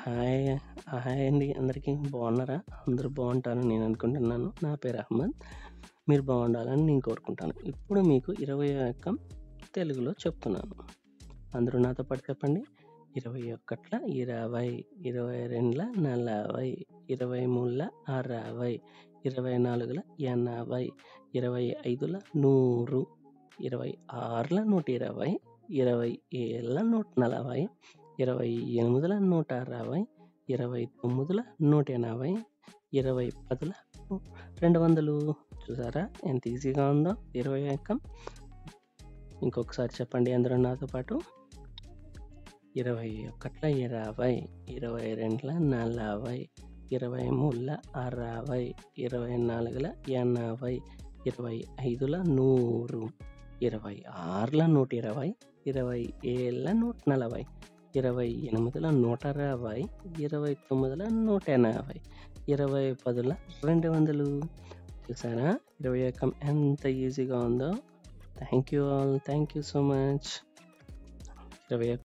hi hi అండి అందరికీ బాగున్నారా అందరూ బాగుంటారని నేను అనుకుంటున్నాను నా పేరు అహ్మద్ మీరు బాగుండాలని నేను కోరుకుంటాను ఇప్పుడు మీకు ఇరవై ఒక్క తెలుగులో చెప్తున్నాను అందరూ నాతో పాటు చెప్పండి ఇరవై ఒక్కట్ల ఇరవై ఇరవై రెండుల నలభై ఇరవై మూడుల అరవై ఇరవై నాలుగుల ఎనభై ఇరవై ఐదుల నూరు ఇరవై ఆరుల నూట ఇరవై ఇరవై ఏళ్ళ నూట నలభై ఇరవై ఎనిమిదిల నూట అరవై ఇరవై తొమ్మిదిల నూట ఎనభై ఇరవై పదుల రెండు వందలు చూసారా ఎంత ఈజీగా ఉందో ఇరవై ఒక్క ఇంకొకసారి చెప్పండి అందరూ నాతో పాటు ఇరవై ఒకట్ల ఇరవై ఇరవై రెండుల నలభై ఇరవై మూడుల అరవై ఇరవై నాలుగుల ఎనభై ఇరవై ఐదుల నూరు ఇరవై ఆరుల నూట ఇరవై ఇరవై ఏళ్ళ నూట నలభై ఇరవై ఎనిమిదిల నూట అరవై ఇరవై తొమ్మిదిల నూట ఎనభై ఇరవై పదుల రెండు వందలు చూసారా ఇరవై ఒక్క ఎంత ఈజీగా ఉందో thank you all thank you so much ఇరవై